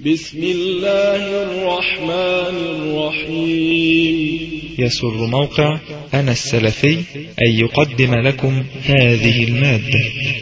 بسم الله الرحمن الرحيم يسر موقع أنا السلفي أن يقدم لكم هذه المادة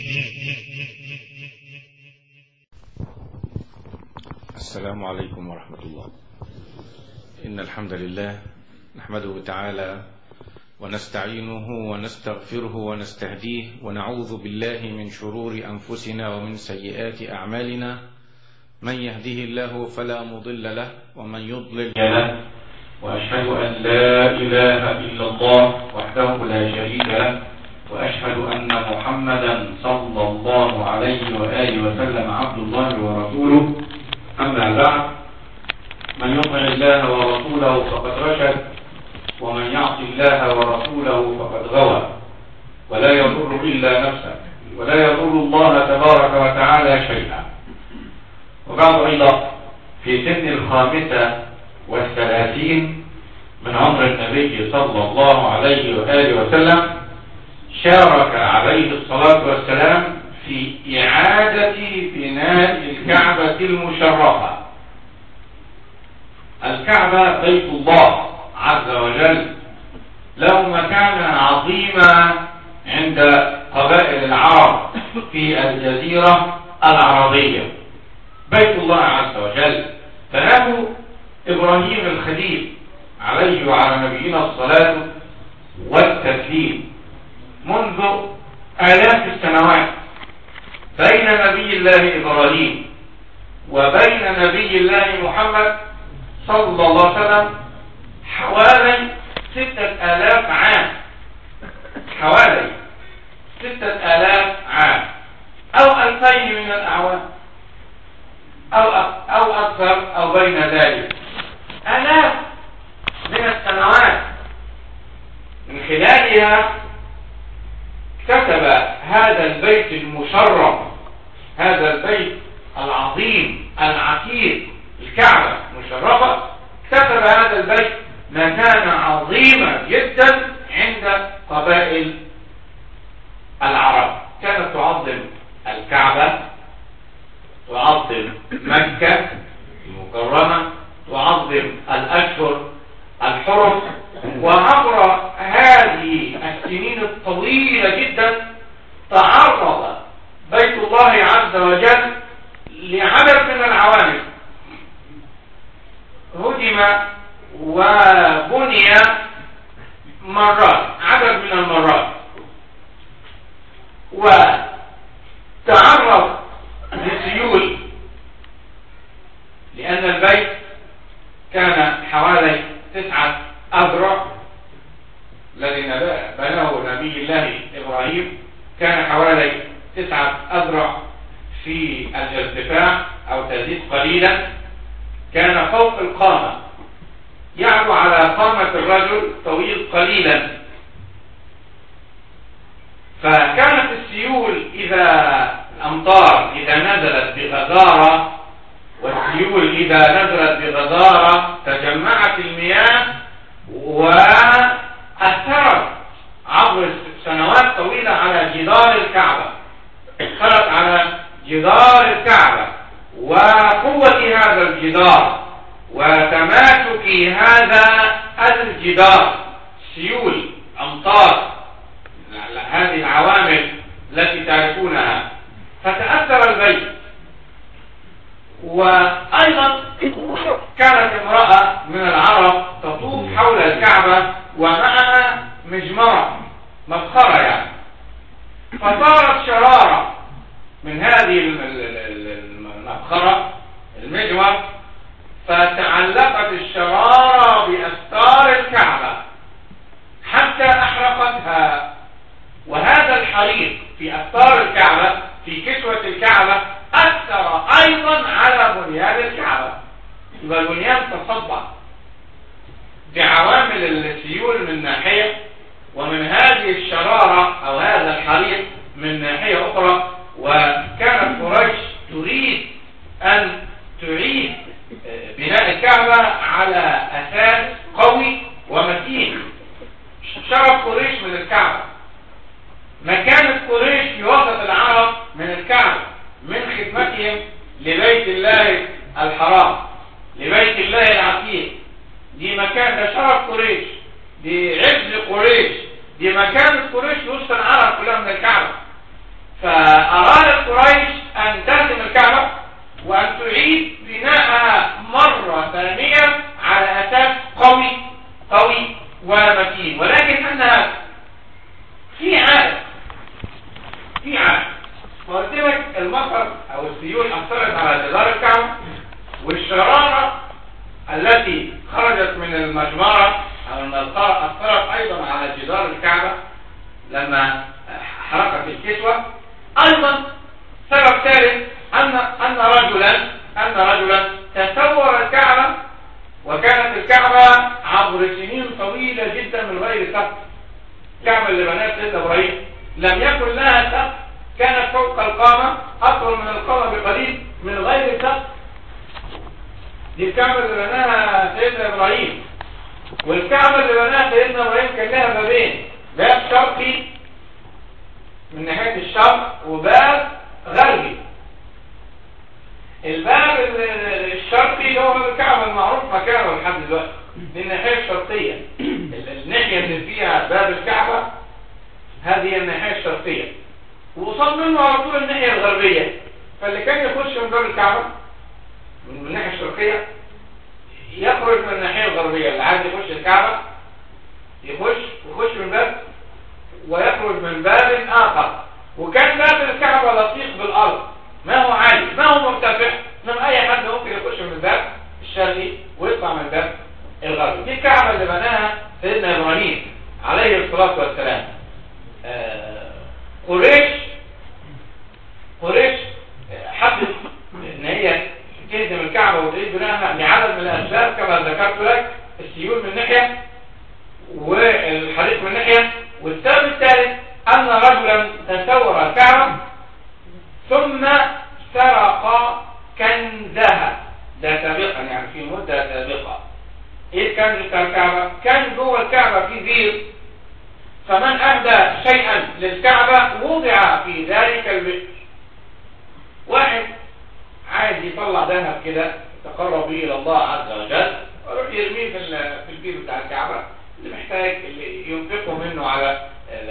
السلام عليكم ورحمة الله إن الحمد لله نحمده تعالى ونستعينه ونستغفره ونستهديه ونعوذ بالله من شرور أنفسنا ومن سيئات أعمالنا من يهده الله فلا مضل له ومن يضلل له وأشهد أن لا إله إلا الله وحده لا شريك له وأشهد أن محمدا صلى الله عليه وآله وسلم عبد الله ورسوله أما بعد من يطع الله ورسوله فقد رشد ومن يعص الله ورسوله فقد غوى ولا يضر إلا نفسه ولا يضر الله تبارك وتعالى شيئا وبعض أيضا في سن الخامسة والثلاثين من عمر النبي صلى الله عليه وآله وسلم شارك عليه الصلاة والسلام في إعادة بناء الكعبة المشرفة الكعبة بيت الله عز وجل له مكانا عظيما عند قبائل العرب في الجزيرة العربية بيت الله عز وجل بناه إبراهيم الخليل عليه وعلى نبينا الصلاة والتسليم منذ آلاف السنوات بين نبي الله إبراهيم وبين نبي الله محمد صلى الله عليه وسلم حوالي ستة آلاف عام حوالي ستة آلاف عام أو ألفين من الأعوام أو أو أكثر أو بين ذلك آلاف من السنوات من خلالها كتب هذا البيت المشرف هذا البيت العظيم العتيق الكعبة مشرفة كتب هذا البيت مكانة عظيمة جدا عند قبائل العرب كانت تعظم الكعبة تعظم مكة المكرمة تعظم الأشهر الحرم وعبر هذه السنين الطويلة جدا تعرض بيت الله عز وجل لعدد من العوامل هدم وبني مرات عدد من المرات وتعرض لسيول لأن البيت كان حوالي تسعة أذرع الذي بناه نبي الله إبراهيم كان حوالي تسعة أذرع في الارتفاع أو تزيد قليلا كان فوق القامة يعلو على قامة الرجل طويل قليلا فكانت السيول إذا الأمطار إذا نزلت بغزارة والسيول إذا نزلت بغزارة تجمعت المياه وأثرت عبر سنوات طويلة على جدار الكعبة أثرت على جدار الكعبة وقوة هذا الجدار وتماسك هذا الجدار سيول أمطار هذه العوامل التي تعرفونها فتأثر البيت وأيضا كانت امرأة من العرب تطوف حول الكعبة ومعها مجمرة مفخرة يعني فصارت شرارة من هذه المفخرة المجمر فتعلقت الشرارة بأستار الكعبة حتى أحرقتها وهذا الحريق في أستار الكعبة في كسوة الكعبة أثر أيضا على بنيان الكعبة يبقى البنيان تصدع بعوامل السيول من ناحية ومن هذه الشرارة أو هذا الحريق من ناحية أخرى وكانت قريش تريد أن تعيد بناء الكعبة على أساس قوي ومتين شرف قريش من الكعبة مكانة قريش في وسط العرب من الكعبة من خدمتهم لبيت الله الحرام لبيت الله العتيق دي مكان ده شرف قريش دي عز قريش دي مكان قريش وسط العرب كلها من الكعبة فأرادت قريش أن تهدم الكعبة وأن تعيد بناءها مرة ثانية على أساس قوي قوي ومتين ولكن أنها في عادة في عادة قلت لك المطر أو السيول أثرت على جدار الكعبة والشرارة التي خرجت من المجمرة أو الملقاة أثرت أيضا على جدار الكعبة لما حرقت الكسوة أيضا سبب ثالث أن أن رجلا أن رجلا تصور الكعبة وكانت الكعبة عبر سنين طويلة جدا من غير سقف الكعبة اللي بناها سيدنا إبراهيم لم يكن لها سقف كانت فوق القامة أطول من القامة بقليل من غير سقف دي الكعبة اللي بناها سيدنا إبراهيم والكعبة اللي بناها سيدنا إبراهيم كان لها بابين باب شرقي من ناحية الشرق وباب غربي الباب الشرقي اللي هو باب الكعبة المعروف مكانه لحد دلوقتي دي الناحية الشرقية الناحية اللي فيها باب الكعبة هذه الناحية الشرقية وقصاد منه على طول الناحية الغربية فاللي كان يخش من باب الكعبة من الناحية الشرقية يخرج من الناحية الغربية اللي عايز يخش الكعبة يخش يخش من باب ويخرج من باب آخر وكان باب الكعبة لطيف بالأرض ما هو عالي ما هو مرتفع انما أي حد ممكن يخش من الباب الشرقي ويطلع من الباب الغربي دي الكعبة اللي بناها سيدنا إبراهيم عليه الصلاة والسلام آه قريش قريش حبت ان هي تهدم الكعبة وتعيد بناءها لعدد من الأسباب كما ذكرت لك السيول من ناحية والحريق من ناحية والسبب الثالث أن رجلا تسور الكعبة ثم سرق كنزها ده سابقا يعني في مدة سابقة ايه الكنز بتاع الكعبة كان جوه الكعبة في بير فمن أهدى شيئا للكعبة وضع في ذلك البئر واحد عايز يطلع ذهب كده يتقرب به الى الله عز وجل ويروح يرميه في في البير بتاع الكعبه اللي محتاج اللي ينفقه منه على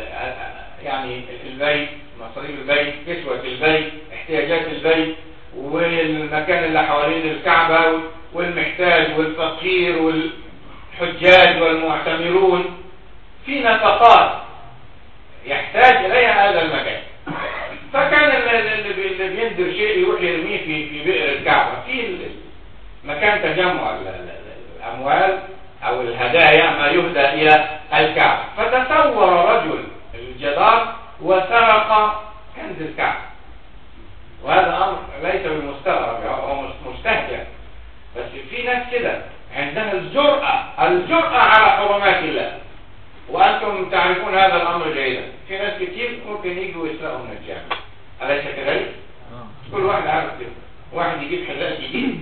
يعني البيت مصاريف البيت كسوة البيت احتياجات البيت والمكان اللي حوالين الكعبة والمحتاج والفقير والحجاج والمعتمرون في نفقات يحتاج إليها هذا المكان فكان اللي بيندر شيء يروح يرميه في في بئر الكعبة في مكان تجمع الأموال أو الهدايا ما يهدى إلى الكعبة فتسور رجل الجدار وسرق كنز الكعبة وهذا أمر ليس بالمستغرب هو مستهجن بس في ناس كده عندها الجرأة الجرأة على حرمات الله وأنتم تعرفون هذا الأمر جيدا في ناس كتير ممكن يجوا يسرقوا من الجامع أليس كذلك؟ كل واحد عارف كده واحد يجيب حذاء جديد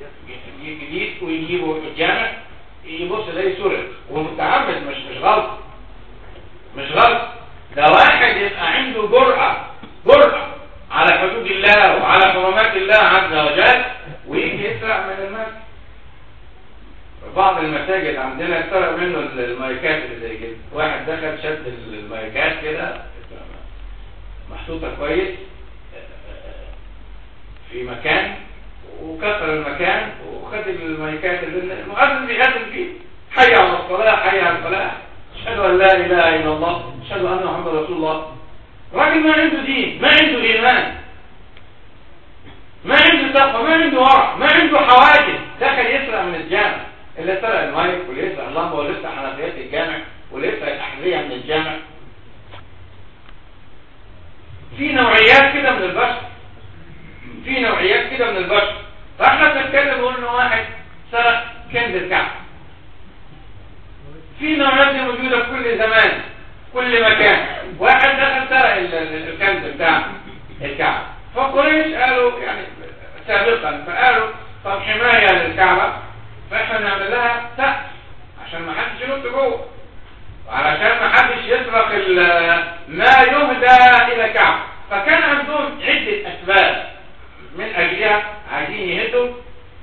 جديد ويجيبه في الجامع يبص زي سرق ومتعمد مش مش غلط مش غلط ده واحد يبقى عنده جرأة جرأة على حدود الله وعلى حرمات الله عز وجل ويجي يسرق من المسجد بعض المساجد عندنا اتسرق منه المايكات اللي زي كده واحد دخل شد المايكات كده محطوطه كويس في مكان وكسر المكان وخد المايكات اللي المؤذن بيأذن فيه حي على الصلاة حي على الفلاح اشهد ان لا اله الا الله اشهد ان محمد رسول الله راجل ما عنده دين ما عنده ايمان ما عنده تقوى ما عنده ورع ما عنده حواجز دخل يسرق من الجامع اللي سرق المايك واللي يسرق اللمبه واللي يسرق حنفيات الجامع واللي يسرق الاحذيه من الجامع في نوعيات كده من البشر في نوعيات كده من البشر فاحنا بنتكلم نقول ان واحد سرق كنز الكعبه في نوعيات دي موجوده في كل زمان كل مكان واحد دخل سرق الكنز بتاع الكعبه فقريش قالوا يعني سابقا فقالوا طب حمايه للكعبه فاحنا نعمل لها سقف عشان ما حدش ينط جوه وعلشان ما حدش يسرق ما يهدى الى الكعبه فكان عندهم عده اسباب من اجلها عايزين يهدوا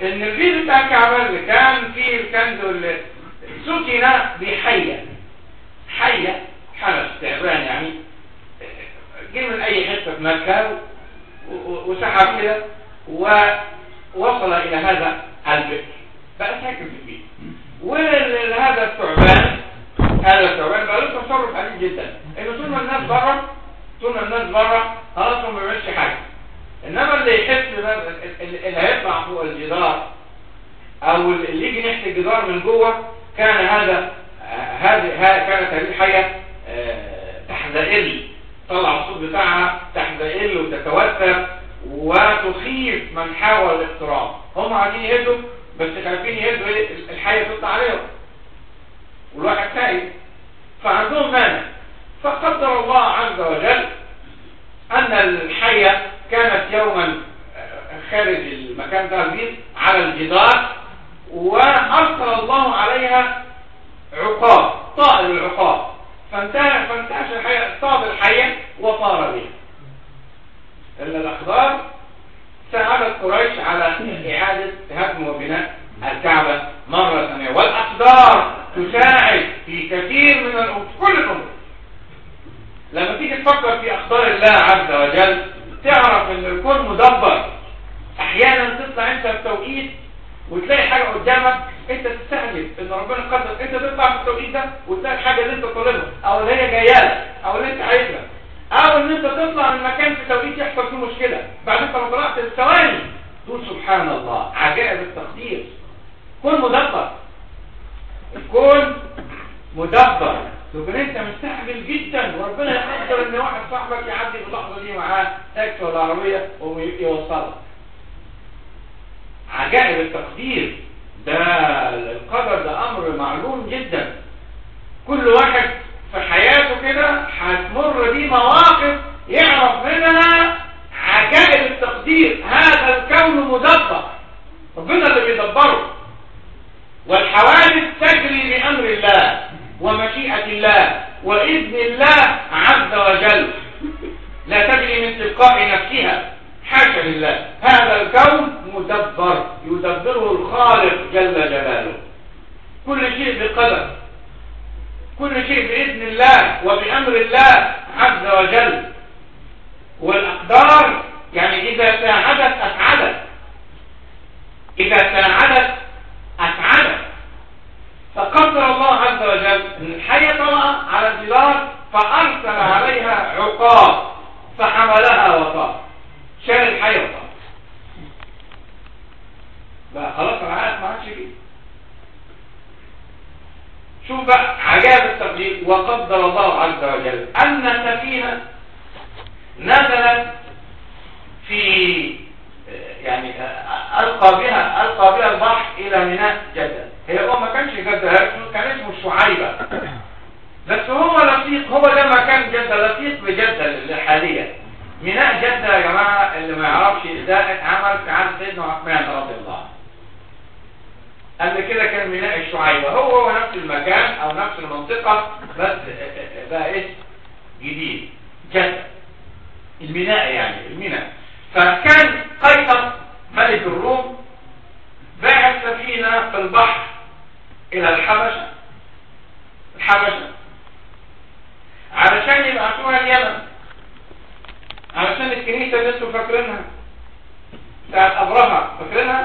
ان البيت بتاع الكعبة اللي كان فيه الكنز اللي سكن بحية حية حنس تعبان يعني جه من اي حتة في مكة وسحب كده ووصل الى هذا البئر بقى ساكن في البيت وهذا الثعبان هذا الثعبان بقى له تصرف عجيب جدا انه طول ما الناس بره طول ما الناس بره خلاص ما بيعملش حاجه انما اللي يحس اللي هيطلع فوق الجدار او اللي يجي ناحيه الجدار من جوه كان هذا هذه كانت هذه الحيه تحزئل طلع الصوت بتاعها تحزئل وتتوتر وتخيف من حاول الاقتراب هم عايزين يهدوا بس خايفين يهدوا الحيه تطلع عليهم والواحد خايف فعندهم مانع فقدر الله عز وجل ان الحيه كانت يوما خارج المكان ده البيت على الجدار وارسل الله عليها عقاب طائر العقاب فانتهى فانتهش الحيه اصطاد الحيه وطار بها ان الاخبار ساعدت قريش على اعاده هدم وبناء الكعبه مره ثانيه والاقدار تساعد في كثير من الامور كل الامور لما تيجي تفكر في اقدار الله عز وجل تعرف ان الكون مدبر احيانا تطلع انت في توقيت وتلاقي حاجه قدامك انت تستعجب ان ربنا قدر انت تطلع في التوقيت ده وتلاقي الحاجه اللي انت طالبها او اللي هي جايه لك او اللي انت عايزها او ان انت تطلع من مكان في توقيت يحصل فيه مشكله بعد انت ما طلعت الثواني تقول سبحان الله عجائب التقدير كون مدبر الكون مدبر لكن انت مستعجل جدا وربنا يقدر ان واحد صاحبك يعدي في اللحظه دي معاه تاكسي ولا عربيه ويوصلك عجائب التقدير ده القدر ده امر معلوم جدا كل واحد في حياته كده هتمر بيه مواقف يعرف منها عجائب التقدير هذا الكون مدبر ربنا اللي بيدبره والحوادث تجري بامر الله ومشيئه الله واذن الله عز وجل لا تجري من تلقاء نفسها حاشا لله هذا الكون مدبر يدبره الخالق جل جلاله كل شيء بقدر كل شيء بإذن الله وبأمر الله عز وجل والأقدار يعني إذا ساعدت أسعدت إذا ساعدت أسعدت فقدر الله عز وجل أن الحية طلع على الجدار فأرسل عليها عقاب فحملها وطار شال الحية وطار بقى خلاص العقل ما عادش كده شوف بقى عجائب التقدير وقدر الله عز وجل أن سفينة نزلت في يعني ألقى بها ألقى بها البحر إلى ميناء جدة هي هو ما كانش جدة كان اسمه شعيبة بس هو لطيف هو ده مكان جدة لطيف بجدة حاليا ميناء جدة يا جماعة اللي ما يعرفش ده اتعمل في عهد سيدنا عثمان رضي الله عنه قبل كده كان ميناء الشعيبة هو هو نفس المكان او نفس المنطقة بس بقى اسم جديد جدة الميناء يعني الميناء فكان قيصر ملك الروم بعث سفينة في البحر الى الحبشة الحبشة علشان يبعثوها اليمن علشان الكنيسة اللي انتوا فاكرينها بتاعت ابرهة فاكرينها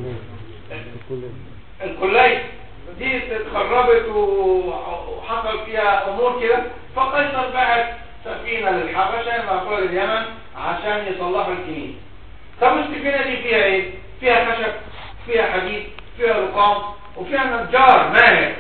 الكلية دي اتخربت وحصل فيها امور كده فقيصر بعت سفينة للحبشة مأخوذ اليمن عشان يصلحوا الكنيسة طب السفينة دي فيها ايه فيها خشب فيها حديد فيها رقام وفيها نجار ماهر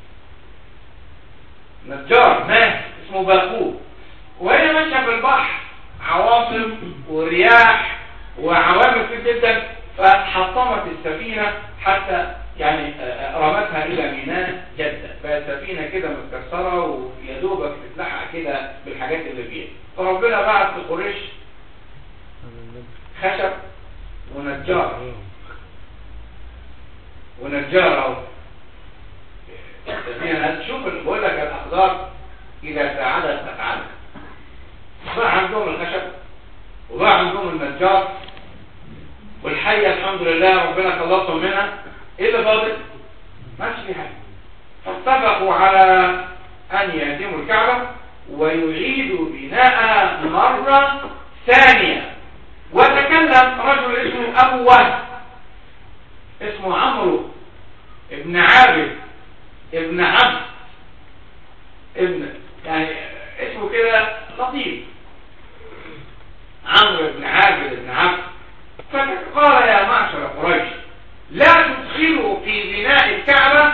نجار ماهر اسمه باقوب وهي ماشية في البحر عواصف ورياح وعوامل كتير جدا فحطمت السفينة حتى يعني رمتها الى ميناء جدة فالسفينة كده متكسرة ويدوبك تتلحق كده بالحاجات اللي فيها فربنا بعت لقريش خشب ونجار ونجار اهو السفينة شوف بقول لك الاقدار اذا ساعدت افعلها بقى عندهم الخشب وبقى عندهم النجار والحية الحمد لله ربنا خلصها عزموا على أن يهدموا الكعبة ويعيدوا بناءها مرة ثانية وتكلم رجل اسمه أبو وهب اسمه عمرو ابن عابد ابن عبد ابن يعني اسمه كده لطيف عمرو بن عابد بن عبد فقال يا معشر قريش لا تدخلوا في بناء الكعبة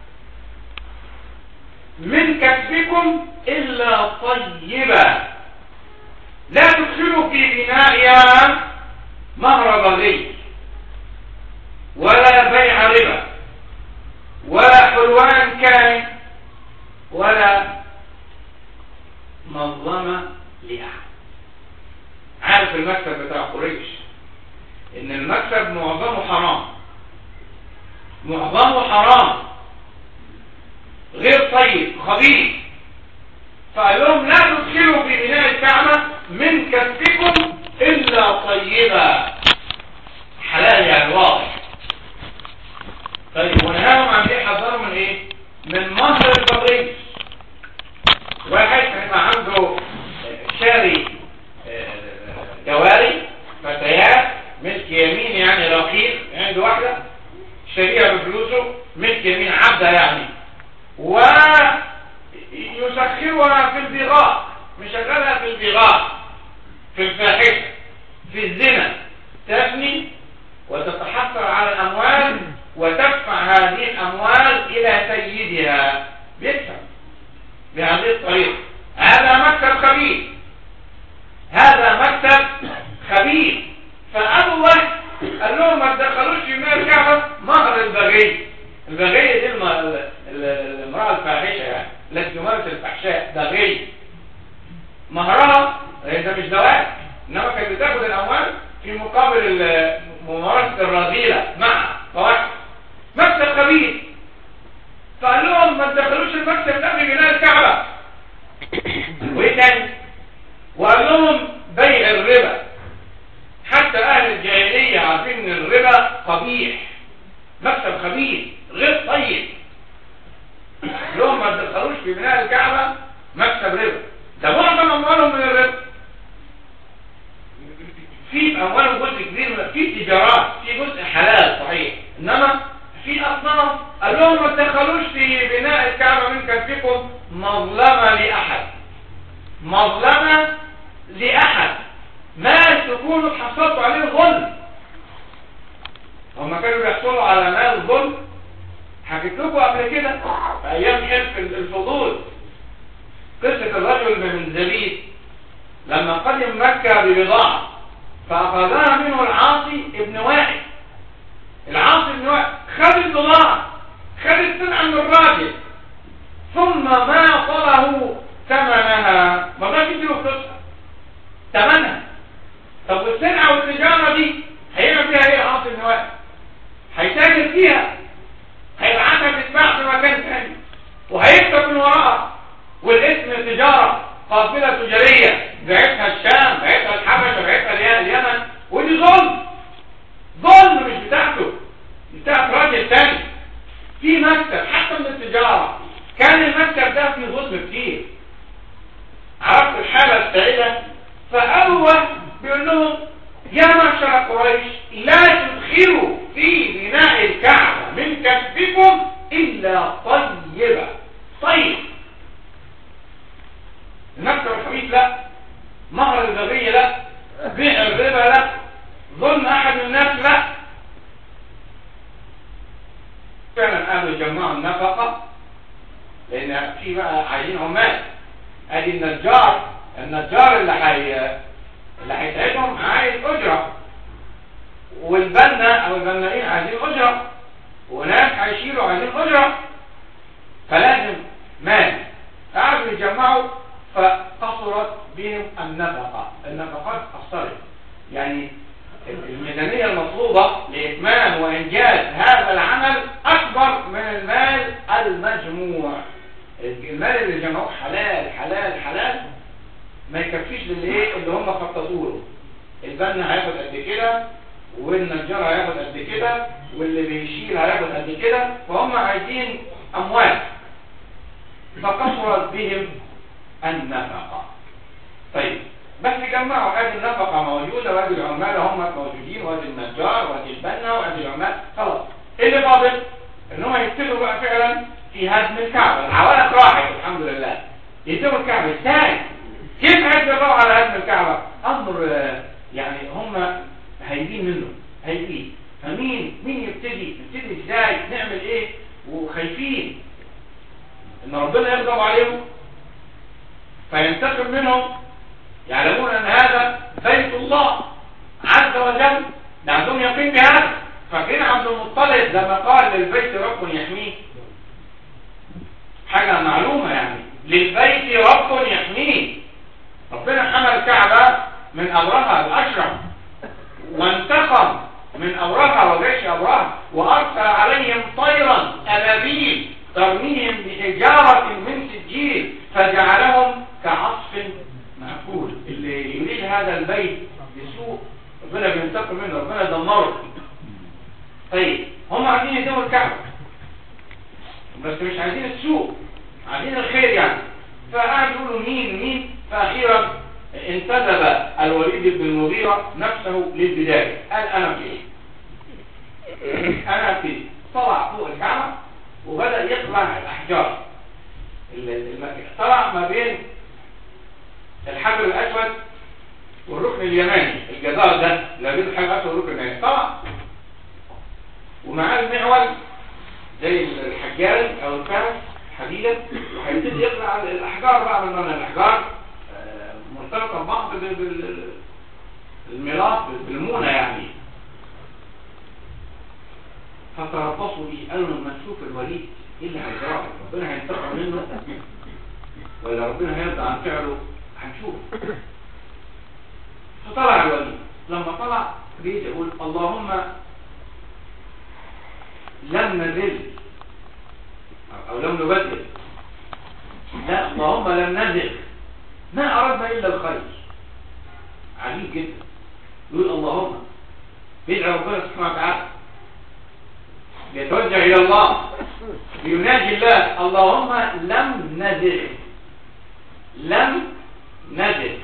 من كسبكم إلا طيبا لا تدخلوا في بنائها مهر بغي ولا بيع ربا ولا حلوان كائن ولا منظمة لأحد عارف المكسب بتاع قريش ان المكسب معظمه حرام معظمه حرام غير طيب خبيث فقال لهم لا تدخلوا في بناء الكعبة من كسبكم إلا طيبا حلال يعني واضح طيب ونهاهم عن ايه حذروا من ايه من مهر البغي واحد هيبقى عنده شاري جواري فتيات ملك يمين يعني رقيق عنده واحدة شاريها بفلوسه ملك يمين عبدة يعني ويسخرها في البغاء مشغلها في البغاء في الفاحشة في الزنا تفني وتتحصل على الأموال وتدفع هذه الأموال إلى سيدها بيدفع بهذه الطريقة هذا مكتب خبيث هذا مكتب خبيث فأبوه قال لهم ما تدخلوش في مال الكعبة مهر البغي البغية دي المرأة الفاحشة يعني التي تمارس الفحشاء بغي مهرها ده مش زواج انما كانت بتاخد الاموال في مقابل ممارسة الرذيلة مع فواحد مكتب خبيث فقال لهم ما تدخلوش المكتب ده في بناء الكعبة وايه تاني وقال لهم بيع الربا حتى اهل الجاهلية عارفين ان الربا قبيح مكتب خبيث غير طيب لهم ما تدخلوش في بناء الكعبة مكتب ربا ده معظم اموالهم من الربا في اموالهم جزء كبير من في تجارات في جزء حلال صحيح انما في اصناف قال لهم ما تدخلوش في بناء الكعبة من كسبكم مظلمة لاحد مظلمة لاحد ما تكونوا حصلتوا عليه ظلم هما كانوا بيحصلوا على مال ظلم حكيت لكم قبل كده في ايام حلف الفضول قصة الرجل من زبيد لما قدم مكة ببضاعة فأخذها منه العاصي ابن وائل العاصي ابن وائل خد البضاعة خد السلعة من الراجل ثم ما طله ثمنها ما بقاش يديله فلوسها ثمنها طب والسلعة والتجارة دي هيعمل فيها ايه العاصي ابن وائل هيتاجر فيها هيبعتها تتباع في مكان ثاني وهيكسب من وراها والاسم تجارة قافلة تجارية بعتها الشام بعتها الحبشة بعتها اليمن ودي ظلم ظلم مش بتاعته بتاعت راجل تاني في مكتب حتى من التجارة كان المكتب ده فيه ظلم كتير عرفت الحالة السائلة فأول بيقول لهم يا معشر قريش لا تدخلوا في بناء الكعبة من كسبكم إلا طيبة طيب المكتب الخبيث لا مهر البغية لا بيع الربا لا ظلم أحد الناس لا فعلا قالوا يجمعوا النفقة لأن في بقى عايزين عمال ادي النجار النجار اللي حي اللي هيتعبهم عايز أجرة والبنا أو البنائين عايزين أجرة وناس هيشيلوا عايزين أجرة فلازم مال قعدوا يجمعوا فقصرت بهم النفقة النفقات قصرت يعني الميزانية المطلوبة لإتمام وإنجاز هذا العمل أكبر من المال المجموع المال اللي جمعوه حلال حلال حلال ما يكفيش للي ايه اللي هم خططوا له البنا هياخد قد كده والنجار هياخد قد كده واللي بيشيل هياخد قد كده فهم عايزين اموال فقصرت بهم النفقة طيب بس جمعوا هذه النفقة موجودة وادي العمال هم موجودين وادي النجار وادي البنا وادي العمال خلاص ايه اللي فاضل؟ ان هم يبتدوا بقى فعلا في هدم الكعبة العوالق راحت الحمد لله يهدموا الكعبة ازاي؟ كيف هيقدروا على هدم الكعبة؟ امر آه، يعني هم هايبين منه هايبين فمين مين يبتدي نبتدي ازاي نعمل ايه وخايفين ان ربنا يغضب عليهم فينتقم منهم يعلمون ان هذا بيت الله عز وجل ده عندهم يقين بهذا فاكرين عبد المطلب لما قال للبيت رب يحميه حاجة معلومة يعني للبيت رب يحميه ربنا حمى الكعبة من أمرها الأشرف وانتقم من أمرها وجيش أمرها وأرسل عليهم طيرا أبابيل ترميهم بحجارة من سجيل فجعلهم كعصف مأكول اللي يريد هذا البيت بسوء ربنا بينتقم منه ربنا يدمره طيب هم عايزين يدمروا الكعبة بس مش عايزين السوء عايزين الخير يعني فقعد يقولوا مين مين فأخيرا انتدب الوليد بن المغيرة نفسه للبداية قال أنا في إيه أنا في طلع فوق الكعبة وبدأ يطلع الأحجار المكة طلع ما بين الحجر الأسود والركن اليماني الجدار ده لا بين الحجر الأسود والركن اليماني طلع ومعاه المعول زي الحجاري أو الفارس حديدا وهيبتدي يطلع الأحجار بقى من الأحجار آه، مرتبطة ببعض بالميراث بالمونة يعني فتربصوا بيه قالوا لما نشوف الوليد ايه اللي هيجرى ربنا هينتقم منه ولا ربنا هيرضى عن فعله هنشوف فطلع الوليد لما طلع بيت يقول اللهم لم نزل او لم نبدل لا اللهم لم نزل ما اردنا الا الخير عجيب جدا يقول اللهم بيدعي ربنا سبحانه وتعالى بيتوجه الى الله بيناجي الله اللهم لم نزل لم نزل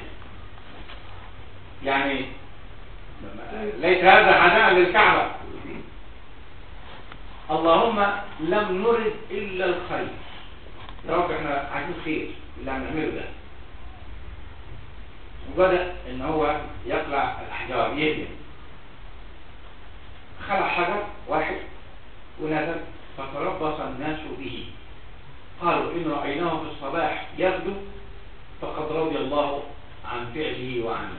يعني ليس هذا عداء للكعبة اللهم لم نرد إلا الخير يا رب احنا عايزين خير اللي هنعمله ده وبدأ ان هو يقلع الأحجار يهدم خلع حجر واحد ونزل فتربص الناس به قالوا إن رأيناه في الصباح يغدو فقد رضي الله عن فعله وعنه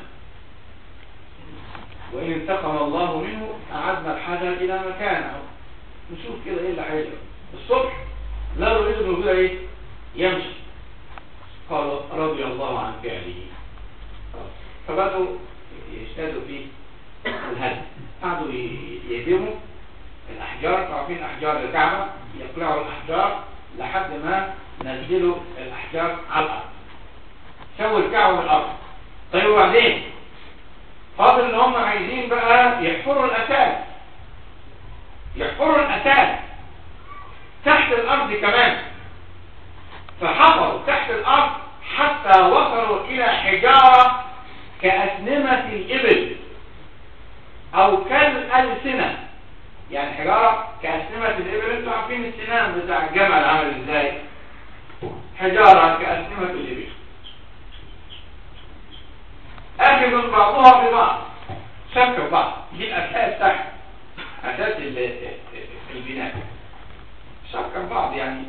وإن انتقم الله منه أعدنا الحجر إلى مكانه نشوف كده إيه اللي هيجرى الصبح لا يريد انه كده إيه يمشي قال رضي الله عن فعله فبدأوا يجتهدوا في الهدم قعدوا يهدموا الأحجار تعرفين أحجار الكعبة يقلعوا الأحجار لحد ما نزلوا الأحجار على الأرض سووا الكعبة بالأرض طيب وبعدين فاضل ان هم عايزين بقى يحفروا الأساس يحفروا الأساس تحت الأرض كمان فحفروا تحت الأرض حتى وصلوا إلى حجارة كأسنمة الإبل أو كالألسنة يعني حجارة كأسنمة الإبل انتوا عارفين السنان بتاع الجمل عامل ازاي حجارة كأسنمة الإبل أخذ بعضها ببعض شبك بعض دي الأساس تحت أساس البناء شبك بعض يعني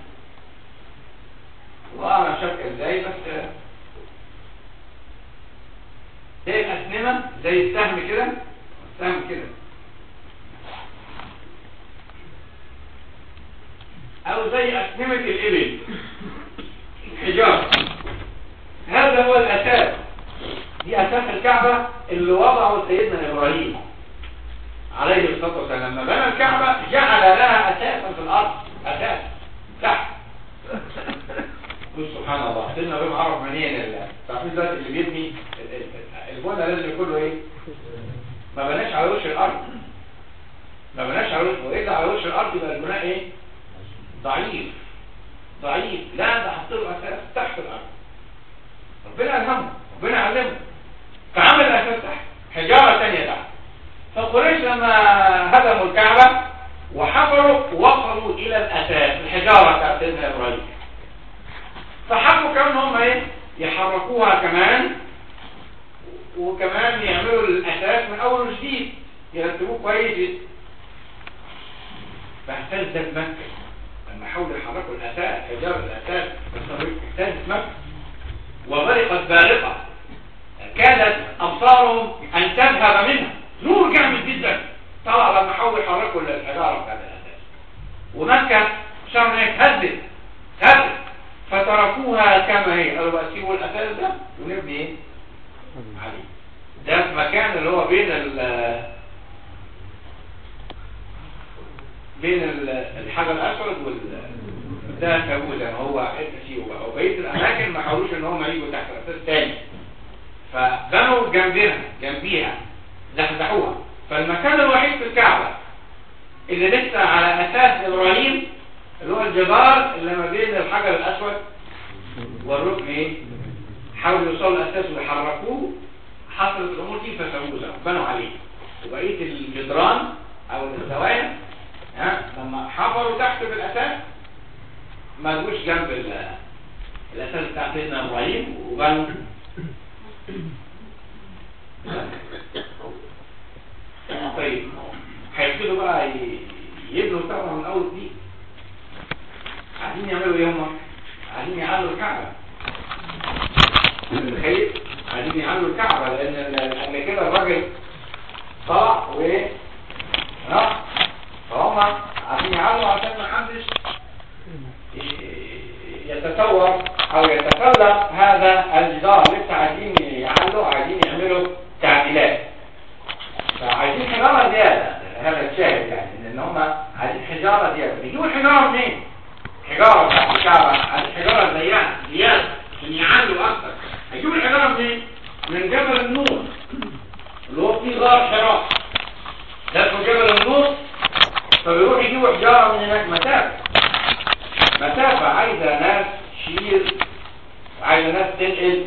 الله أعلم شبكة ازاي بس زي الأسنمة زي السهم كده السهم كده أو زي أسنمة الإبل الحجارة هذا هو الأساس دي أساس الكعبة اللي وضعه سيدنا إبراهيم عليه الصلاة والسلام لما بنى الكعبة جعل لها أساسا في الأرض أساس تحت قل سبحان الله سيدنا إبراهيم عرف منين تعرفين دلوقتي اللي بيبني البنى لازم يكون له إيه؟ ما بناش على وش الأرض ما بناش على وش وإلا على وش الأرض يبقى البناء إيه؟ ضعيف ضعيف لا ده حط له اساس تحت الارض ربنا الهمه ربنا علمه فعمل اساس تحت حجاره ثانيه تحت فقريش لما هدموا الكعبه وحفروا وصلوا الى الاساس الحجاره بتاعت سيدنا ابراهيم فحبوا كمان هم ايه يحركوها كمان وكمان يعملوا الاساس من اول وجديد يرتبوه كويس فاهتزت مكه لما حاولوا يحركوا الاساس حجاره الاساس اهتزت مكه وغرقت بارقه كادت ابصارهم ان تذهب منها نور جامد جدا طلع لما حاولوا يحركوا الحجاره بتاعت الاساس ومكه شعر ان هي اتهزت اتهزت فتركوها كما هي قالوا بقى سيبوا الاساس ده ونبني ايه عليه ده في مكان اللي هو بين ال بين ال- الحجر الاسود وال ده كابوس يعني هو حته فيه بقى وبقيه الاماكن ما حاولوش ان هم يجوا تحت الاساس تاني فبنوا جنبها جنبيها زحزحوها فالمكان الوحيد في الكعبه اللي لسه على اساس ابراهيم اللي هو الجدار اللي ما بين الحجر الاسود والركن ايه حاولوا يوصلوا الاساس ويحركوه حصلت الامور دي فسووه زي بنوا عليه وبقيه الجدران او الزوايا ها لما حفروا تحت بالاساس ما جوش جنب ال- الاساس بتاع سيدنا ابراهيم وبنوا طيب هيبتدوا بقى ي- يبنوا طبعا من اول دي عايزين يعملوا ايه هم؟ عايزين يعلوا الكعبه متخيل؟ عايزين يعلوا الكعبه لان ال- قبل كده الراجل طلع وايه؟ ها؟ فهم عايزين يعلوا عشان ما حدش يتصور او يتسلق هذا الجدار لسه عايزين يعلوا عايزين يعملوا تعديلات فعايزين حجاره زياده هذا الشاهد يعني ان هم عايزين حجاره زياده بيجيبوا الحجاره منين؟ حجاره بتاعت الكعبه عايزين حجاره زيها زياده عشان يعلوا اكتر هيجيبوا الحجاره منين؟ من جبل النور اللي هو فيه غار حراء ده اسمه جبل النور فبيروح يجيبوا حجاره من هناك مسافه مسافة عايزة ناس تشيل عايزة ناس تنقل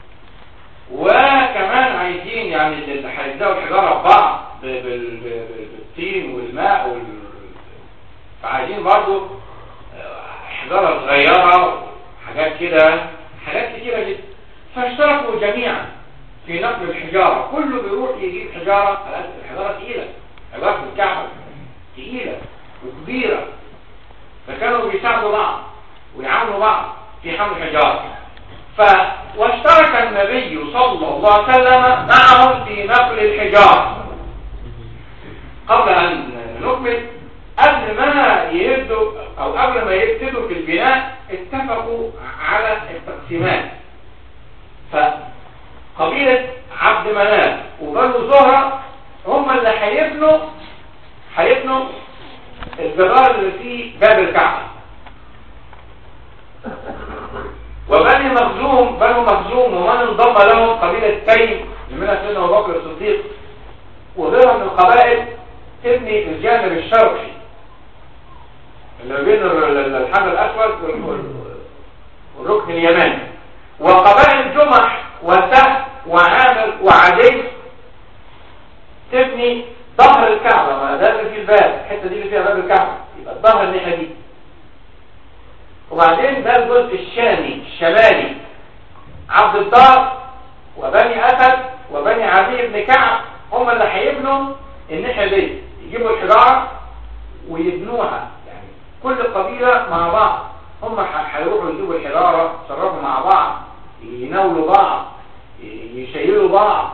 وكمان عايزين يعني اللي هيبدأوا الحجارة ببعض ب- بال- ب- ب- بالطين والماء وال... فعايزين برضو آه، حجارة صغيرة حاجات كده حاجات كتيرة جدا فاشتركوا جميعا في نقل الحجارة كله بيروح يجيب حجارة على أساس الحجارة تقيلة حجارة الكعبة تقيلة وكبيرة فكانوا بيساعدوا بعض ويعاونوا بعض في حمل الحجارة ف واشترك النبي صلى الله عليه وسلم معهم في نقل الحجارة قبل أن نكمل قبل ما يبدوا أو قبل ما يبتدوا في البناء اتفقوا على التقسيمات فقبيلة عبد مناف وبنو زهرة هم اللي هيبنوا هيبنوا الجدار اللي فيه باب الكعبة وبني مخزوم بنو مخزوم ومن انضم لهم قبيلة تيم منها سيدنا ابو بكر الصديق وغيرها من القبائل تبني الجانب الشرقي اللي بين ال- ال- الحجر الاسود وال- وال- والركن اليماني وقبائل جمح وسهل وعامر وعدي تبني ظهر الكعبة ما ده اللي فيه الباب الحتة دي اللي فيها باب الكعبة يبقى الظهر الناحية دي وبعدين ده الجزء الشامي الشمالي عبد الدار وبني أسد وبني عدي بن كعب هم اللي هيبنوا الناحية دي يجيبوا الحجارة ويبنوها يعني كل قبيلة مع بعض هم ح- هيروحوا يجيبوا الحجارة يتصرفوا مع بعض يناولوا بعض ي- يشيلوا بعض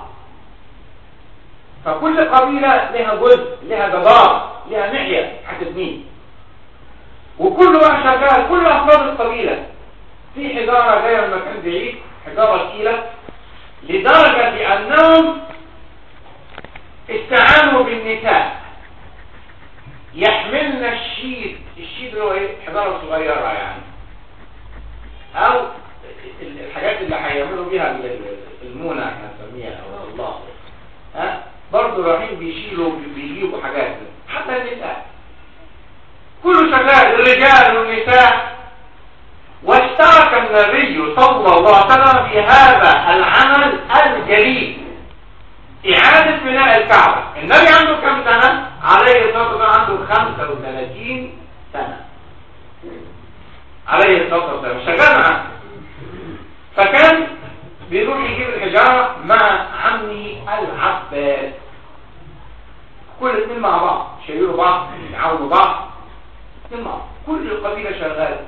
فكل قبيلة لها جزء لها جدار لها ناحية هتبنيه وكل واحد شغال كل أفراد القبيلة في حجارة جاية من مكان بعيد حجارة تقيلة لدرجة أنهم استعانوا بالنساء يحملن الشيد الشيد اللي هو ايه حجارة صغيرة يعني أو ال- الحاجات اللي هيعملوا بيها ال- ال- المونة احنا نسميها أو الله ها برضه رايحين بيشيلوا بيجيبوا حاجات حتى النساء كله شغال الرجال والنساء النبي صلى الله عليه وسلم في هذا العمل الجليل إعادة بناء الكعبة النبي عنده كم سنة؟ عليه الصلاة والسلام عنده 35 سنة عليه الصلاة والسلام شغال معاه فكان بيروح يجيب الحجارة مع عمه العباس كل اثنين مع بعض شايلوا بعض يعاونوا بعض اثنين مع بعض كل القبيلة شغالة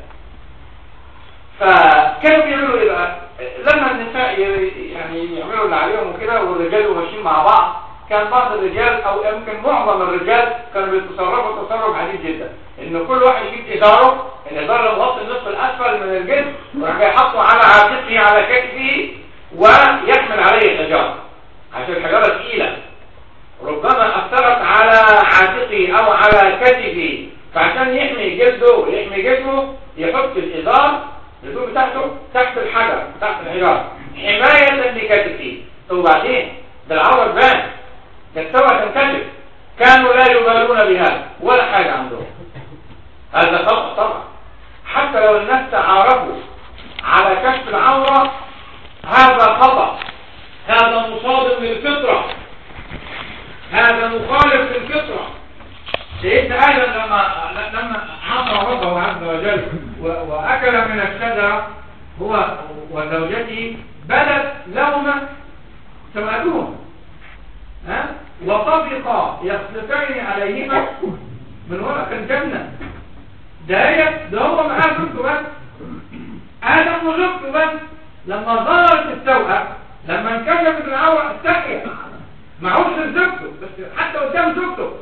فكانوا بيعملوا ايه بقى لما النساء ي- يعني يعملوا اللي عليهم وكده والرجال ماشيين مع بعض كان بعض الرجال او يمكن معظم الرجال كانوا بيتصرفوا تصرف عجيب جدا ان كل واحد يجيب ازاره الازار اللي مغطي النصف الاسفل من الجسم وراح يحطه على عاتقه على كتفه ويحمل عليه الحجاره عشان الحجاره ثقيله ربما اثرت على عاتقه او على كتفه فعشان يحمي جلده ويحمي جسمه يحط الازار الهدوم بتاعته تحت الحجر تحت الحجاره حمايه لكتفه طب وبعدين ده العوره تبان ده السوى تنكشف كانوا لا يبالون بهذا ولا حاجه عندهم هذا خطأ طبعا حتى لو الناس تعارفوا على كشف العورة هذا خطأ هذا مصادم للفطرة هذا مخالف للفطرة سيدنا آدم لما لما عصى ربه عز وجل و- وأكل من الشجرة هو وزوجته بدت لهما سواتهما ها وطفقا يخصفان عليهما من ورق الجنة ده هي ده هو معاه زوجته بس آدم وزوجته بس لما ظهرت التوأة لما انكشفت العورة استحيا معهوش زوجته بس حتى قدام زوجته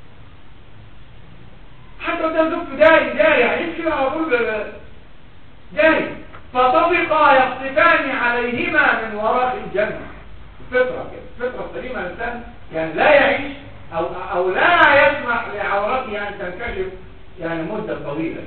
حتى قدام زوجته داري داري هيمشي على طول داري فطبقا يخصفان عليهما من ورق الجنة فطرة كده فطرة سليمة الإنسان يعني لا يعيش أو, أو لا يسمح لعورته أن تنكشف يعني مدة طويلة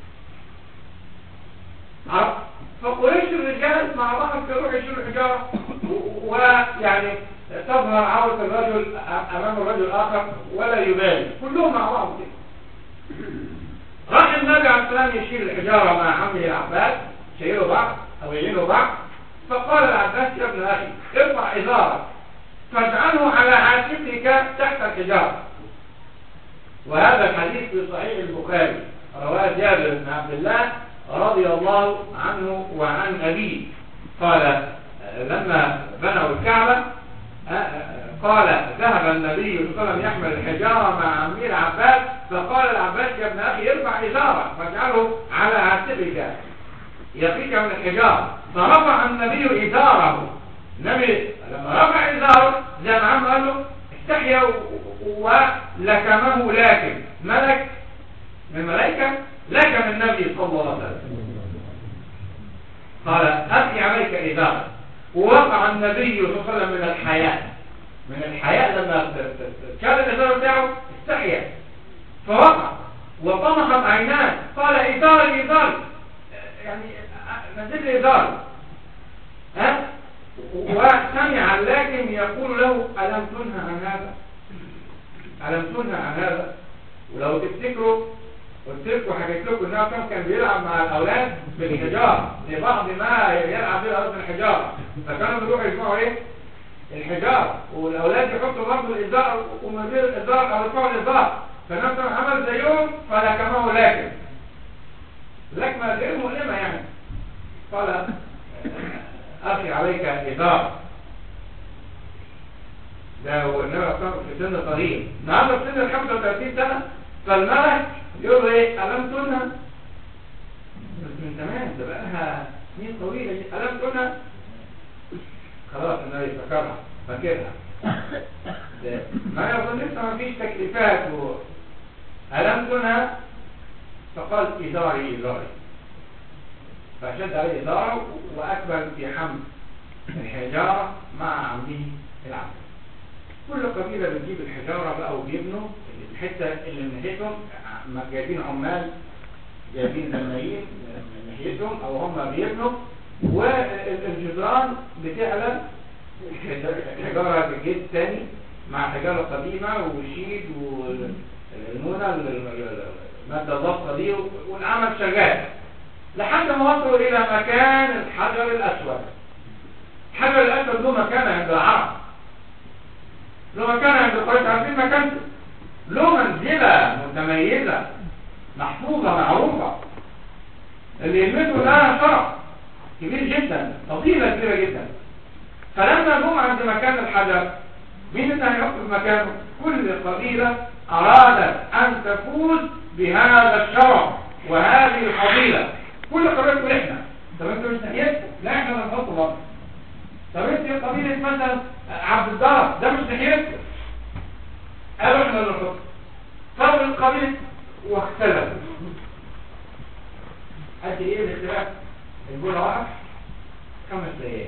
عرفت؟ فقريش الرجال مع بعض يروحوا يشيلوا الحجارة و- ويعني تظهر عورة الرجل أمام الرجل الآخر ولا يبالي كلهم مع بعض كده راح النبي عليه السلام يشيل الحجارة مع عمه العباس شيلوا بعض أو يعينوا بعض فقال العباس يا ابن أخي ارفع إزارك فاجعله على عاتقك تحت الحجارة وهذا الحديث في صحيح البخاري رواه جابر بن عبد الله رضي الله عنه وعن أبيه قال آه، لما بنوا الكعبة آه، آه، قال ذهب النبي صلى الله عليه وسلم يحمل الحجارة مع عمي العباس فقال العباس يا ابن أخي ارفع إزارك فاجعله على عاتقك يقيك من الحجارة فرفع النبي إزاره النبي لما رفع إزاره زي ما عم قال له استحيا و- ولكمه لاكم ملك من الملائكة لكم النبي صلى الله عليه وسلم قال أبقي عليك إزارك ووقع النبي صلى الله عليه وسلم من الحياء من الحياء لما ت- ت- كان الإزار بتاعه استحيا فوقع وطمحت عيناه قال إزاري إزاري يعني نزل لي إزاري ها وسمع اللكن يقول له ألم تنهى عن هذا ألم تنهى عن هذا ولو تفتكروا قلت لكم حكيت لكم ان هو كان كان بيلعب مع الاولاد بالحجاره لبعض ما يلعب به الاولاد بالحجاره فكانوا بيروحوا يجمعوا ايه الحجاره والاولاد يحطوا برضه الازار ومن غير الازار او يرفعوا الازار فنفس عمل زيهم فلكمه لكن لكمه غير مؤلمه يعني قال اخي عليك ازار ده هو النبي صلى في سن صغير النهارده في سن ال 35 سنه فالملك يقول له ايه الم تنهى بس من زمان ده بقالها سنين طويله دي. الم تنهى خلاص النبي فكرها فاكرها ده ما يظن لسه ما فيش تكليفات و... الم تنهى فقال ازاري ازاري فشد عليه ازاره واكبر في حمل الحجاره مع عمه العبد كل قبيلة بتجيب الحجارة بقى وبيبنوا الحتة اللي من ناحيتهم ع- جايبين عمال جايبين بنايين من ناحيتهم او هم بيبنوا والجدران بتعلى الحجارة بجيب تاني مع حجارة قديمة وشيد والمونة المادة الضغطة دي والعمل شغال لحد ما وصلوا الى مكان الحجر الاسود الحجر الاسود له مكان عند العرب له مكان عند قريش عارفين مكانته له منزله متميزه محفوظه معروفه اللي يلمسه ده شرف كبير جدا فضيله كبيره جدا فلما جم عند مكان الحجر مين اللي هيحط في مكانه كل قبيله ارادت ان تفوز بهذا الشرف وهذه الفضيله كل قبيله تقول احنا طب انتوا مش ناحيتكم لا احنا اللي نحطه برضه طب انت قبيله مثلا عبد الدار ده مش ناحيتكم قالوا احنا اللي نحطه طب القبيله واختلفوا قد ايه الاختلاف الجولة وقف خمس دقايق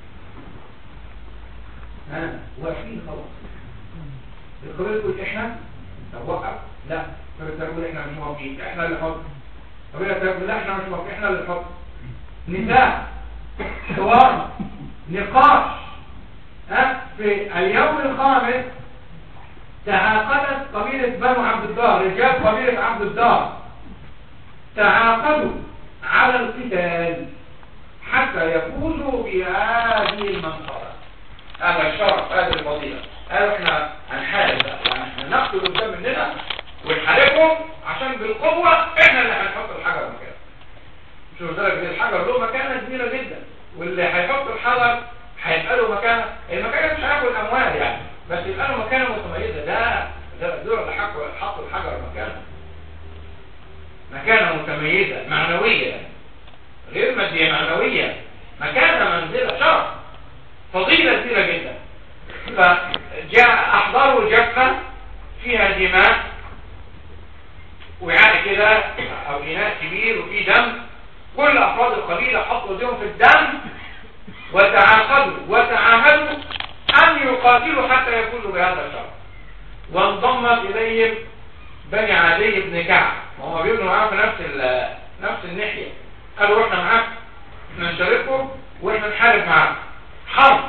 ها واقفين خلاص القبيله تقول احنا طب وقف لا طب تقول احنا مش موافقين احنا اللي نحط قبيله تقول لا احنا مش موافقين احنا اللي نحط نزاع حوار نقاش ها في اليوم الخامس تعاقدت قبيلة بنو عبد الدار رجال قبيلة عبد الدار تعاقدوا على القتال حتى يفوزوا بهذه المنصرة هذا الشرف هذه الفضيلة قالوا احنا هنحارب بقى يعني احنا نقتل قدام مننا ونحاربهم عشان بالقوة احنا اللي هنحط الحجر مكانه مش قلت لك الحجر له مكانة كبيرة جدا واللي هيحط الحجر هيبقى له مكانة المكانة مش هياخد اموال يعني بس يبقى له مكانة متميزة ده ده دول اللي حطوا حطوا الحجر مكانه مكانة متميزة معنوية غير مادية معنوية مكانة منزلة شرف فضيلة كبيرة جدا فجاء أحضروا جفة فيها دماء وعاء كده أو إناء كبير وفيه دم كل أفراد القبيلة حطوا ايديهم في الدم وتعاقدوا وتعاهدوا أن يقاتلوا حتى يفوزوا بهذا الشرف وانضمت إليهم بني عدي بن كعب وهم بيبنوا معاه في نفس نفس الناحية قالوا احنا معاك احنا نشارككم واحنا نحارب معاك حرب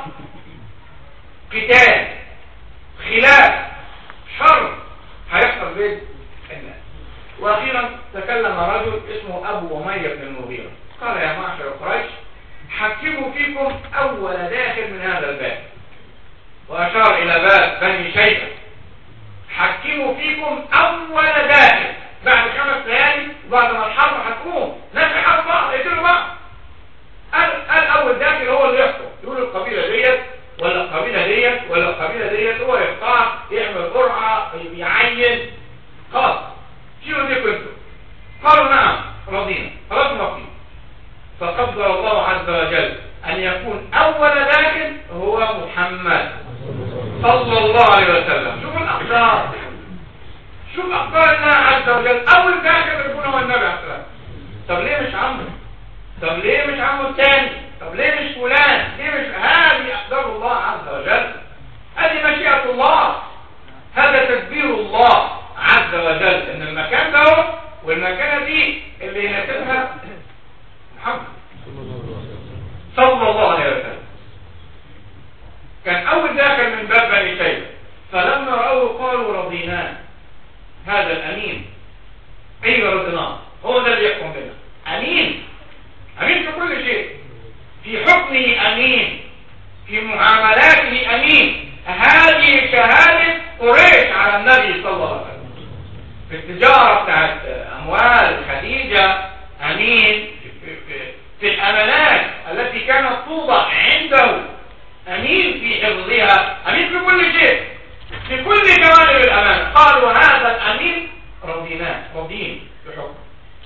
قتال خلاف شر هيحصل بين الناس واخيرا تكلم رجل اسمه ابو اميه بن المغيره قال يا معشر قريش حكموا فيكم اول داخل من هذا الباب واشار الى باب بني شيبه حكموا فيكم اول داخل بعد خمس ليالي وبعد ما الحرب هتقوم ناس يحاربوا بعض يقتلوا بعض قال قال اول داخل هو اللي يحكم يقول القبيله ديت ولا القبيله ديت ولا القبيله ديت هو يختار يعمل قرعه يعين خلاص شيلوا دي كنتوا قالوا نعم رضينا خلاص موافقين فقدر الله عز وجل ان يكون اول داخل هو محمد صلى الله عليه وسلم شوف الاقدار شوف اقدار الله عز وجل اول داخل يكون هو النبي عليه السلام طب ليه مش عمرو طب ليه مش عمرو الثاني طب ليه مش فلان ليه مش هذه اقدار الله عز وجل هذه مشيئة الله هذا تدبير الله عز وجل ان المكان ده والمكانة دي اللي يناسبها محمد صلى الله عليه وسلم كان اول داخل من باب بني شيبه فلما راوه قالوا رضيناه هذا الامين ايوه رضيناه هو ده اللي يحكم بنا امين امين في كل شيء في حكمه امين في معاملاته امين هذه شهاده قريش على النبي صلى الله عليه وسلم في التجاره بتاعت اموال خديجه امين في, في, في الامانات التي كانت توضع عنده امين في حفظها امين في كل شيء في كل جوانب الامانه قالوا هذا الامين رضيناه رضين بحكم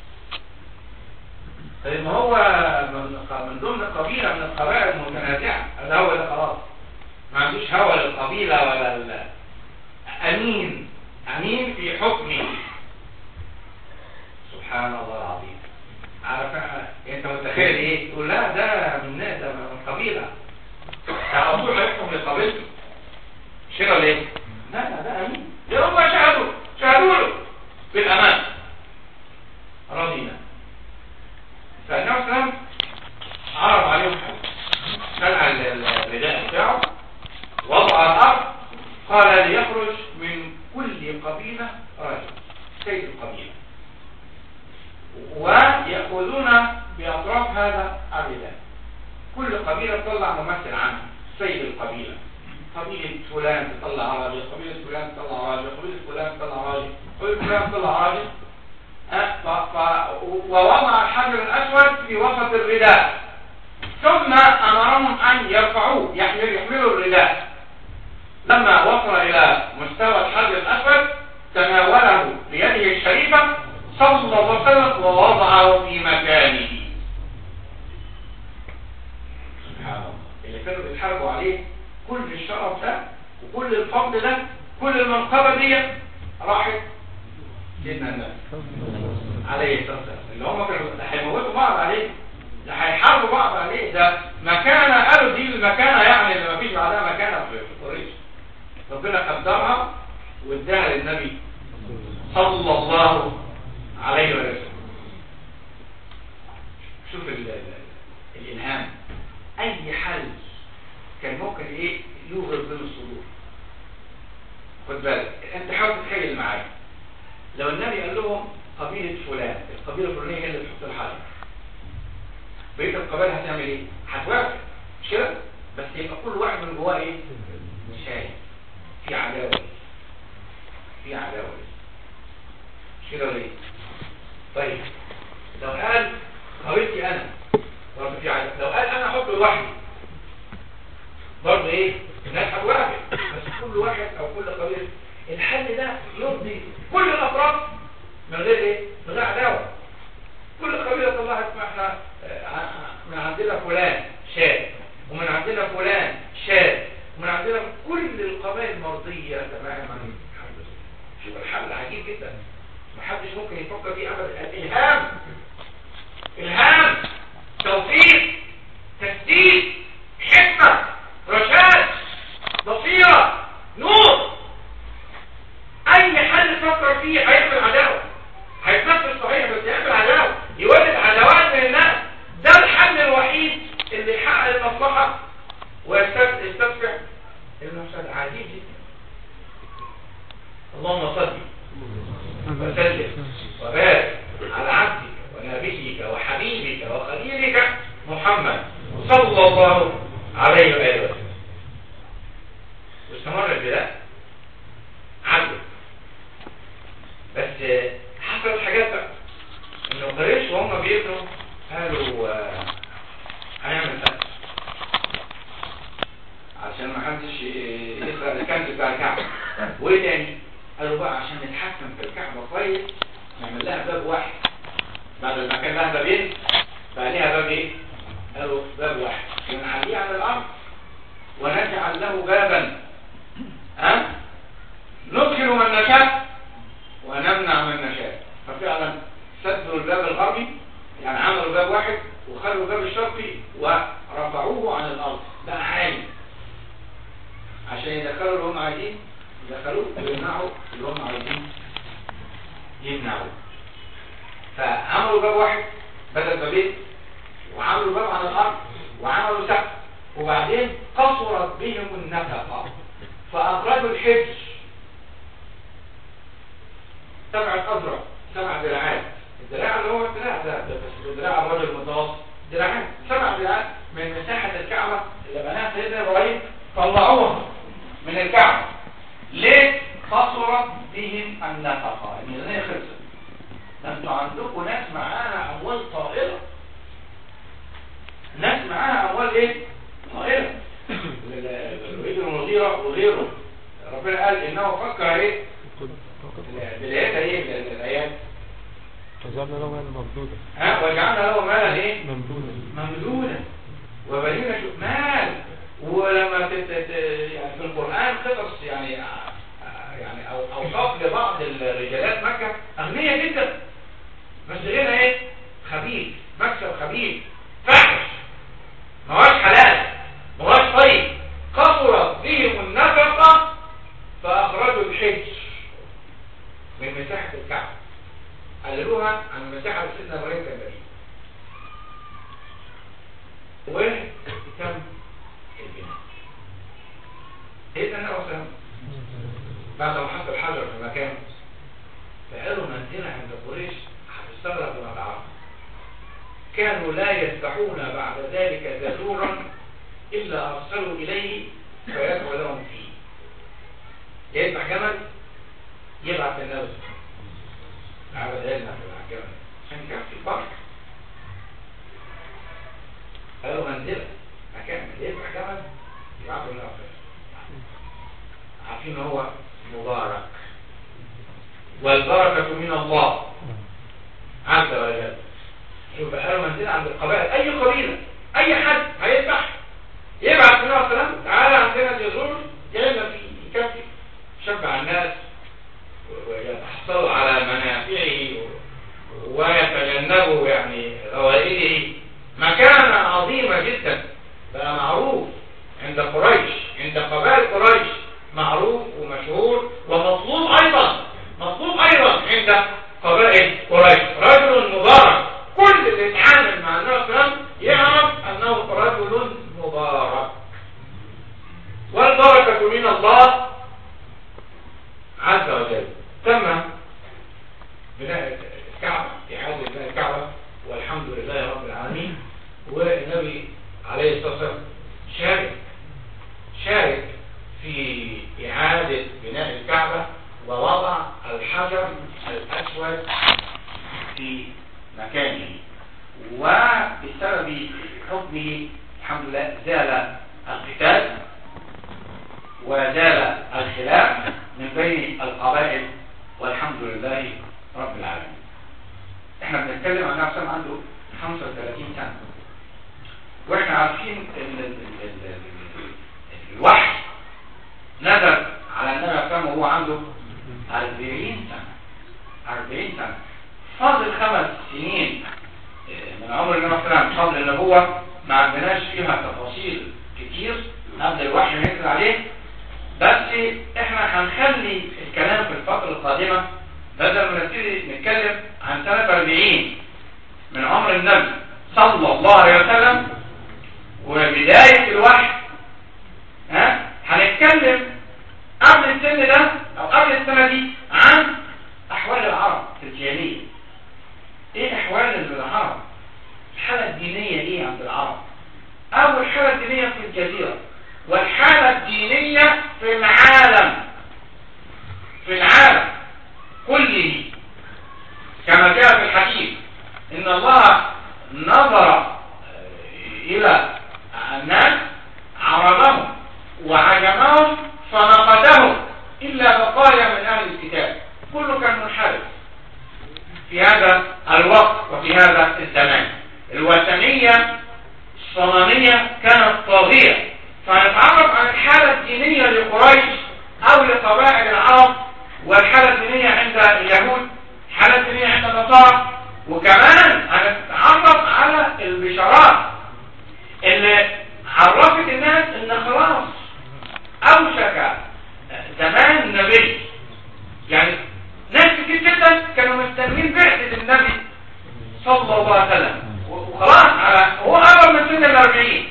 طيب ما هو من من ضمن قبيله من القبائل المتنازعه هذا هو اللي خلاص ما عندوش هوى للقبيله ولا ال... امين امين في حكمه سبحان الله العظيم عارف انت متخيل ايه تقول لا ده من ده من قبيله على طول هيحكم لقبيلته مش كده ولا ايه؟ لا لا ده امين ده هم شهدوا شهدوا له بالامان رضينا فالنبي صلى الله عليه وسلم عرض عليهم حاجه شعب الله كل قبيلة تطلع ممثل عنها سيد القبيلة قبيلة فلان تطلع راجل قبيلة فلان تطلع راجل قبيلة فلان تطلع راجل قبيلة فلان تطلع راجل أه، ف... ف... ووضع الحجر الأسود في وسط الرداء ثم أمرهم أن يرفعوه يحمل يحملوا الرداء لما وصل إلى مستوى الحجر الأسود تناوله بيده الشريفة صلى الله عليه وسلم ووضعه في مكانه سبحان الله اللي كانوا بيتحاربوا عليه كل الشرف ده وكل الفضل ده كل المنقبة دي راحت سيدنا النبي عليه الصلاة والسلام اللي هم كانوا ده هيموتوا بعض عليه ده هيحاربوا بعض عليه ده مكانة قالوا دي المكانة يعني اللي ما فيش بعدها مكانة في في قريش ربنا قدرها واداها للنبي صلى الله عليه وسلم شوف ال- ال- الإلهام أي حل كان ممكن إيه يوغر بين الصدور خد بالك أنت حاول تتخيل معايا لو النبي قال لهم قبيلة فلان القبيلة الفلانية هي اللي تحط الحجر بقية القبائل هتعمل إيه؟ هتوافق مش كده؟ بس يبقى كل واحد من جواه إيه؟ شايف في عداوة في عداوة مش كده ولا إيه؟ طيب لو قال قابلتي انا برضه في عدد لو قال انا احط لوحدي برضه ايه الناس هتوافق بس كل واحد او كل قبيله الحل ده يرضي كل الاطراف من غير ايه من غير عداوه كل قبيله طلعت ما احنا آه، ع- من عندنا فلان شاذ ومن عندنا فلان شاذ ومن عندنا كل القبائل مرضيه تماما الحمد لله شوف الحل عجيب جدا محدش ممكن يفكر فيه ابدا الالهام الهام توفيق تسديد حكمه رشاد بصيره نور اي حل فكر فيه هيعمل عداوه هيتنفذ صحيح بس يعمل عداوه يولد عداوات من الناس ده الحل الوحيد اللي يحقق المصلحه ويستدفع المفسده عجيب جدا اللهم صل وسلم وبارك على عبدك ونبيك وحبيبك وخليلك محمد صلى الله عليه وآله وسلم واستمر البلاد عدل بس حصلت حاجات بقى انه قريش وهم بيبنوا قالوا آه، هنعمل سقف عشان ما حدش ي- يسرق الكنز بتاع الكعبه وايه تاني قالوا بقى عشان نتحكم في الكعبه كويس نعمل لها باب واحد بعد ما كان لها بابين بقى ليها باب ايه قالوا باب واحد ونعليه على الارض ونجعل له بابا ها ندخل من نشاء ونمنع من نشاء ففعلا سدوا الباب الغربي يعني عملوا باب واحد وخلوا الباب الشرقي ورفعوه عن الارض بقى عالي عشان يدخلوا اللي هم عايزين يدخلوه ويمنعوا اللي هم عايزين يمنعوا فعملوا باب واحد بدل بابين وعملوا باب على الارض وعملوا سقف وبعدين قصرت بهم النفقه فاخرجوا الحج سبعة أذرع سبع دراعات الدراع اللي هو الدراع ده ده بس دراع الرجل المتوسط دراعات سبع دراعات من مساحة الكعبة اللي بناها سيدنا إبراهيم طلعوها من الكعبة ليه قصرت بهم النفقة الميزانية خلصت ده انتوا عندكم ناس معاها أموال طائلة ناس معاها أموال إيه؟ طائلة الوليد المغيرة وغيره ربنا قال إنه فكر إيه؟ بالآيات إيه؟ الآيات فجعلنا له مالا ممدودا ها وجعلنا له مالا إيه؟ ممدودا ممدودا وبنينا شو مال ولما تت... تت... يعني في القرآن قصص يعني يعني أو أوصاف لبعض الرجالات مكة أغنياء جدا بس غيرها إيه؟ خبيث مكسب خبيث فحش ما هوش حلال ما هوش طيب قصرت بهم النفقة فأخرجوا الحج من مساحة الكعبة قللوها عن المساحة اللي سيدنا إبراهيم كان بنيها وتم البناء سيدنا النبي صلى الله عليه وسلم بعد ما حط الحجر في مكانه فقالوا منزلة عند قريش هتستغرب لما تعرف كانوا لا يذبحون بعد ذلك زجورا إلا أرسلوا إليه فيدعو لهم فيه يذبح جمل يبعث النبي على ذلك الجمل عشان كان في فرق قالوا منزلة مكان يذبح جمل يبعثوا النبي عارفين هو مبارك والبركة من الله عز وجل يبقى قالوا منزلة عند القبائل أي قبيلة أي حد هيذبح يبعث النبي صلى الله عليه وسلم تعالى عندنا جزور يعمل فيه يكفي يشبع الناس ويتحصلوا على منافعه ويتجنبوا يعني غوائله مكانة عظيمة جدا بقى معروف عند قريش عند قبائل قريش معروف ومشهور ومطلوب أيضا مطلوب أيضا عند قبائل قريش رجل مبارك كل اللي يتعامل مع النبي صلى الله عليه وسلم يعرف أنه رجل مبارك والبركة من الله عز وجل تم بناء الكعبة إعادة بناء الكعبة والحمد لله رب العالمين والنبي عليه الصلاة والسلام شارك شارك في إعادة بناء الكعبة ووضع الحجر الأسود في مكانه وبسبب حكمه الحمد لله زال القتال وزال الخلاف من بين القبائل والحمد لله رب العالمين احنا بنتكلم عن نفسه عنده 35 سنة واحنا عارفين ان ال- ال- ال- ال- الوحي نزل على النبي عليه وهو عنده 40 سنة 40 سنة فاضل خمس سنين من عمر النبي صلى الله عليه وسلم قبل النبوة ما عندناش فيها تفاصيل كتير قبل الوحي ما ينزل عليه بس احنا هنخلي الكلام في الفترة القادمة بدل ما نبتدي نتكلم عن سنة 40 من عمر النبي صلى الله عليه وسلم وبداية الوحي ها هنتكلم قبل السن ده او قبل السنة دي عن احوال العرب في الجاهلية ايه احوال العرب الحالة الدينية ايه عند العرب او الحالة الدينية في الجزيرة والحالة الدينية في العالم في العالم كله كما جاء في الحديث ان الله نظر الى الناس عرضهم وعجمهم فنقدهم الا بقايا من اهل الكتاب كله كان منحرف في هذا الوقت وفي هذا الزمان الوثنية الصنامية كانت طاغية فنتعرف عن الحالة الدينية لقريش أو لقبائل العرب والحالة الدينية عند اليهود الحالة الدينية عند النصارى وكمان هنتعرف على البشارات اللي عرفت الناس ان خلاص اوشك زمان النبي يعني ناس كتير جدا كانوا مستنيين بعثة النبي صلى الله عليه وسلم وخلاص على هو قرب من سن الأربعين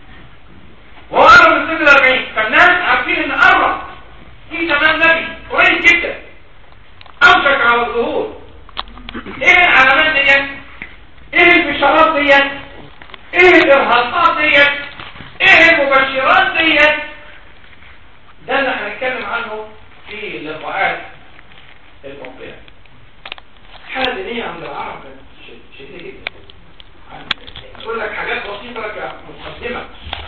وهو قرب من سن الأربعين فالناس عارفين ان قرب في زمان نبي قريب جدا اوشك على الظهور ايه العلامات ديت ايه البشارات ديت ايه الارهاصات ديت ايه المبشرات ديت ده اللي هنتكلم عنه في اللقاءات المقبلة حالة دينية عند العرب شديدة جدا اقول لك حاجات بسيطة لك مقدمة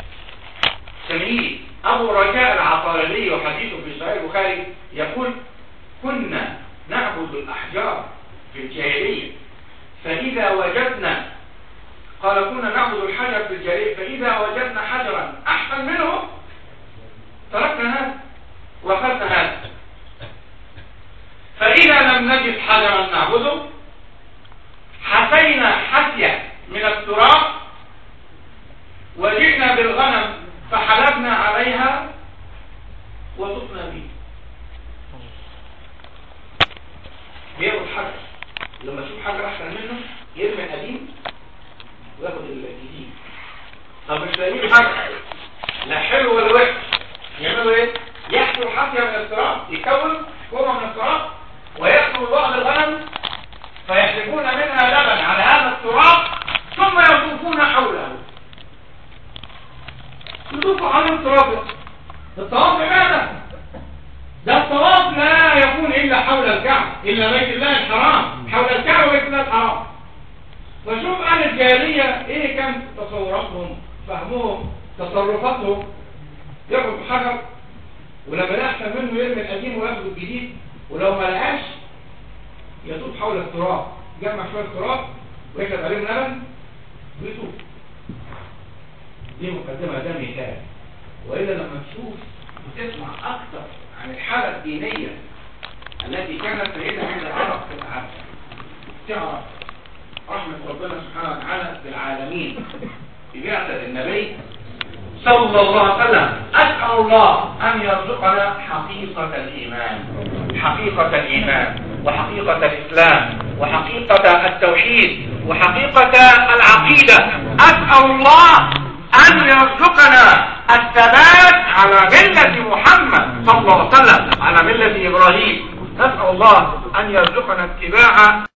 سميه ابو رجاء العطارلي وحديثه في صحيح البخاري يقول كنا نعبد الاحجار في الجاهلية فاذا وجدنا قال كنا نعبد الحجر في الجاهلية فاذا وجدنا حجرا احسن منه تركنا هذا واخذنا هذا فإذا لم نجد حجرا نعبده حفينا حفية من التراب وجئنا بالغنم فحلبنا عليها وطفنا به بياخد حجر لما يشوف حجر احسن منه يرمي القديم وياخد الجديد طب مش لاقيين حجر لا حلو ولا وحش يعملوا ايه يحفوا حفية من التراب يكون كومة من التراب ويأكل بعض الغنم فيحلبون منها لبن على هذا التراب ثم يطوفون حوله يطوفوا حول التراب الطواف عبادة ده الطواف لا يكون إلا حول الكعبة إلا بيت الله الحرام حول الكعبة وبيت الله الحرام فشوف أهل الجاهلية إيه كانت تصوراتهم فهمهم تصرفاتهم ياخد حجر ولما لا أحسن منه يرمي القديم وياخد الجديد ولو ما لقاش يطوف حول التراب يجمع شوية تراب ويكتب عليهم لبن ويطوف دي مقدمة ده مثال وإلا لما تشوف وتسمع أكثر عن الحالة الدينية التي كانت سيدة عند العرب في العالم تعرف رحمة ربنا سبحانه وتعالى بالعالمين في بعثة النبي صلى الله عليه وسلم أسأل الله أن يرزقنا حقيقة الإيمان حقيقة الإيمان وحقيقة الإسلام وحقيقة التوحيد وحقيقة العقيدة أسأل الله أن يرزقنا الثبات على ملة محمد صلى الله عليه وسلم على ملة إبراهيم نسأل الله أن يرزقنا اتباع